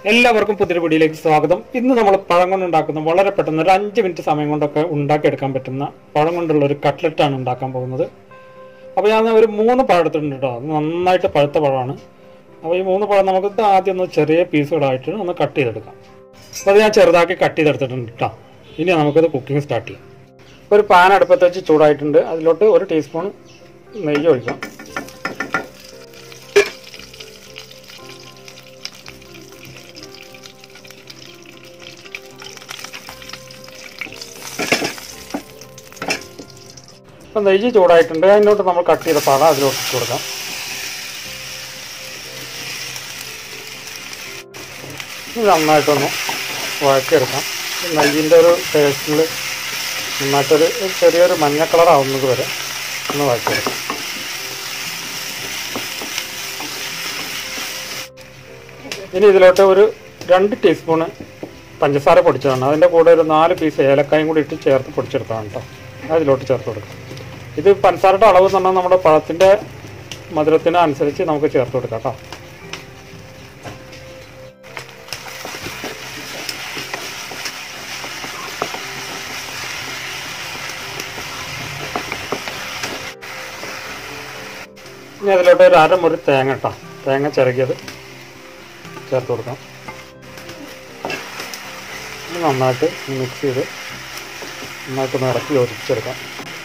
എല്ലാവർക്കും പുതിയൊരു വീഡിയോയിലേക്ക് സ്വാഗതം ഇന്ന് നമ്മൾ പഴം കൊണ്ട് ഉണ്ടാക്കുന്ന വളരെ പെട്ടെന്ന് ഒരു അഞ്ച് മിനിറ്റ് സമയം കൊണ്ടൊക്കെ ഉണ്ടാക്കിയെടുക്കാൻ പറ്റുന്ന പഴം കൊണ്ടുള്ള ഒരു കട്ട്ലറ്റാണ് ഉണ്ടാക്കാൻ പോകുന്നത് അപ്പോൾ ഞാൻ ഒരു മൂന്ന് പഴം എടുത്തിട്ടുണ്ട് കേട്ടോ അത് നന്നായിട്ട് പഴുത്ത പഴമാണ് അപ്പോൾ ഈ മൂന്ന് പഴം നമുക്ക് ഇത് ആദ്യം ഒന്ന് ചെറിയ പീസുകളായിട്ട് ഒന്ന് കട്ട് ചെയ്തെടുക്കാം അപ്പോൾ അത് ഞാൻ ചെറുതാക്കി കട്ട് ചെയ്തെടുത്തിട്ടുണ്ട് കേട്ടോ ഇനി നമുക്കത് കുക്കിംഗ് സ്റ്റാർട്ട് ചെയ്യാം ഒരു പാൻ അടുപ്പത്ത് വെച്ച് ചൂടായിട്ടുണ്ട് അതിലോട്ട് ഒരു ടീസ്പൂൺ നെയ്യ് ഒഴിക്കാം അപ്പം നെയ്യ് ചൂടായിട്ടുണ്ട് അതിനോട്ട് നമ്മൾ കട്ട് ചെയ്ത പഴം അതിലോട്ട് ഇട്ട് കൊടുക്കാം ഇത് നന്നായിട്ടൊന്ന് വഴക്കിയെടുക്കാം നെയ്യിൻ്റെ ഒരു ടേസ്റ്റിൽ നന്നായിട്ടൊരു ഒരു ചെറിയൊരു മഞ്ഞ കളർ ആവുന്നത് വരെ ഒന്ന് വഴക്കിയെടുക്കാം ഇനി ഇതിലോട്ട് ഒരു രണ്ട് ടീസ്പൂണ് പഞ്ചസാര പൊടിച്ചതാണ് അതിൻ്റെ കൂടെ ഒരു നാല് പീസ് ഏലക്കായും കൂടി ഇട്ട് ചേർത്ത് പൊടിച്ചെടുത്തതാണ് കേട്ടോ അതിലോട്ട് ചേർത്ത് കൊടുക്കാം ഇത് പഞ്ചസാരയുടെ അളവ് എന്ന് പറഞ്ഞാൽ നമ്മുടെ പഴത്തിൻ്റെ മധുരത്തിന് അനുസരിച്ച് നമുക്ക് ചേർത്ത് കൊടുക്കാം കേട്ടോ ഇനി അതിലോട്ട് ഒരു അരമുറി തേങ്ങ ഇട്ടാം തേങ്ങ ചിരകിയത് ചേർത്ത് കൊടുക്കാം ഇത് നന്നായിട്ട് മിക്സ് ചെയ്ത് നന്നായിട്ടൊന്ന് ഇറക്കി യോജിപ്പിച്ചെടുക്കാം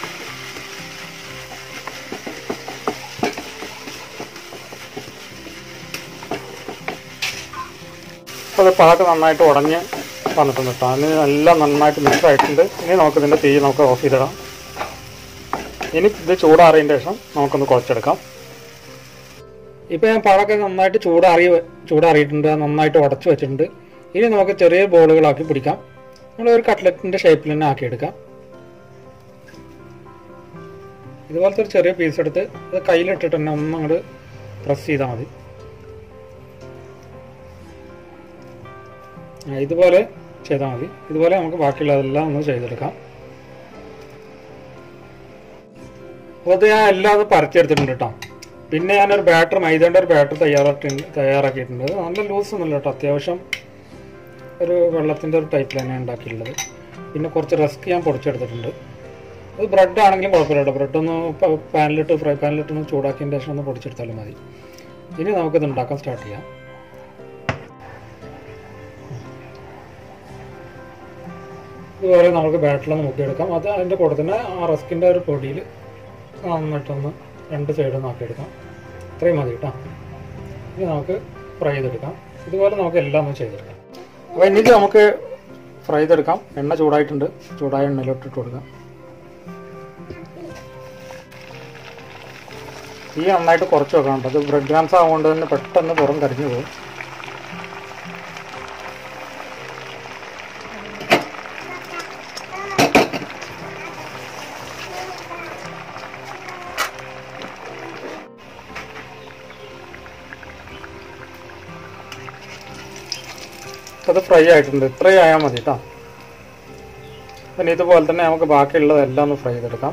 അപ്പോൾ അത് പാക്ക് നന്നായിട്ട് ഉടഞ്ഞ് വന്നിട്ടുണ്ട് കേട്ടോ അതിന് എല്ലാം നന്നായിട്ട് മിക്സ് ആയിട്ടുണ്ട് ഇനി നമുക്ക് ഇതിൻ്റെ തീ നമുക്ക് ഓഫ് ചെയ്തിടാം ഇനി ഇത് ചൂടാറിയതിന് ശേഷം നമുക്കൊന്ന് കുഴച്ചെടുക്കാം ഇപ്പോൾ ഞാൻ പഴമൊക്കെ നന്നായിട്ട് ചൂടാറി ചൂടാറിയിട്ടുണ്ട് അത് നന്നായിട്ട് ഉടച്ച് വെച്ചിട്ടുണ്ട് ഇനി നമുക്ക് ചെറിയ ബോളുകളാക്കി പിടിക്കാം നമ്മൾ ഒരു കട്ട്ലറ്റിൻ്റെ ഷേപ്പിൽ തന്നെ ആക്കിയെടുക്കാം ഇതുപോലത്തെ ഒരു ചെറിയ പീസ് എടുത്ത് അത് കയ്യിലിട്ടിട്ട് തന്നെ ഒന്ന് അങ്ങോട്ട് പ്രസ് ചെയ്താൽ മതി ആ, ഇതുപോലെ ചെയ്താൽ മതി ഇതുപോലെ നമുക്ക് ബാക്കിയുള്ളതെല്ലാം ഒന്ന് ചെയ്തെടുക്കാം അപ്പോൾ അത് ഞാൻ എല്ലാം ഒന്ന് പരത്തിയെടുത്തിട്ടുണ്ട് കേട്ടോ പിന്നെ ഞാനൊരു ബാറ്റർ മൈദേൻ്റെ ഒരു ബാറ്റർ തയ്യാറാക്കി തയ്യാറാക്കിയിട്ടുണ്ട് അത് നല്ല ലൂസ് ഒന്നുമില്ല കേട്ടോ അത്യാവശ്യം ഒരു വെള്ളത്തിൻ്റെ ഒരു ടൈപ്പിൽ തന്നെ ഉണ്ടാക്കിയിട്ടുള്ളത് പിന്നെ കുറച്ച് റസ്ക് ഞാൻ പൊടിച്ചെടുത്തിട്ടുണ്ട് അത് ബ്രെഡ് ആണെങ്കിലും കുഴപ്പമില്ല കേട്ടോ ബ്രെഡ് ഒന്ന് പ- പാനിലിട്ട് ഫ്രൈ പാനിലിട്ട് ഒന്ന് ചൂടാക്കിയതിന് ശേഷം ഒന്ന് പൊടിച്ചെടുത്താലും മതി ഇനി നമുക്കിത് ഉണ്ടാക്കാൻ സ്റ്റാർട്ട് ചെയ്യാം ഇതുപോലെ നമുക്ക് ബാറ്ററിലൊന്ന് മുക്കിയെടുക്കാം അത് അതിൻ്റെ കൂടെ തന്നെ ആ റസ്കിൻ്റെ ഒരു പൊടിയിൽ നന്നായിട്ടൊന്ന് രണ്ട് സൈഡും നോക്കിയെടുക്കാം ഇത്രയും മതി കേട്ടോ ഇനി നമുക്ക് ഫ്രൈ ചെയ്തെടുക്കാം ഇതുപോലെ നമുക്ക് എല്ലാം ഒന്ന് ചെയ്തെടുക്കാം അപ്പോൾ ഇനി ഇത് നമുക്ക് ഫ്രൈ ചെയ്തെടുക്കാം എണ്ണ ചൂടായിട്ടുണ്ട് ചൂടായ എണ്ണയിലോട്ട് ഇട്ട് കൊടുക്കാം തീ നന്നായിട്ട് കുറച്ച് വെക്കണം കേട്ടോ അത് ബ്രെഡ് ഗ്രാംസ് ആവുകൊണ്ട് തന്നെ പെട്ടെന്ന് പുറം കരിഞ്ഞു പോകും അത് ഫ്രൈ ആയിട്ടുണ്ട് ഇത്രയും ആയാൽ മതി കേട്ടോ പിന്നെ ഇതുപോലെ തന്നെ നമുക്ക് ബാക്കിയുള്ളതെല്ലാം ഒന്ന് ഫ്രൈ ചെയ്തെടുക്കാം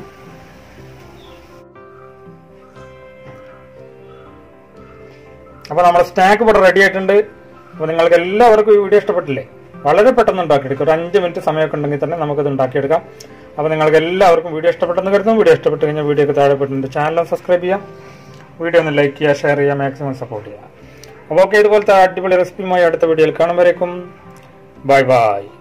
അപ്പോൾ നമ്മുടെ സ്നാക്ക് ഇവിടെ റെഡി ആയിട്ടുണ്ട് അപ്പോൾ നിങ്ങൾക്ക് എല്ലാവർക്കും ഈ വീഡിയോ ഇഷ്ടപ്പെട്ടില്ലേ വളരെ പെട്ടെന്ന് ഉണ്ടാക്കിയെടുക്കും ഒരു അഞ്ച് മിനിറ്റ് സമയമൊക്കെ ഉണ്ടെങ്കിൽ തന്നെ നമുക്കത് ഉണ്ടാക്കിയെടുക്കാം അപ്പോൾ നിങ്ങൾക്ക് എല്ലാവർക്കും വീഡിയോ ഇഷ്ടപ്പെട്ടെന്ന് കരുതുന്നു വീഡിയോ ഇഷ്ടപ്പെട്ട് കഴിഞ്ഞാൽ വീഡിയോക്ക് താഴെ പെട്ടിട്ടുണ്ട് ചാനൽ സബ്സ്ക്രൈബ് ചെയ്യാം വീഡിയോ ഒന്ന് ലൈക്ക് ചെയ്യുക ഷെയർ ചെയ്യുക മാക്സിമം സപ്പോർട്ട് ചെയ്യുക അപ്പോൾ ഓക്കെ ഇതുപോലത്തെ അടിപൊളി റെസിപ്പിയുമായി അടുത്ത വീഡിയോയിൽ കാണുമ്പോഴേക്കും ബൈ ബൈ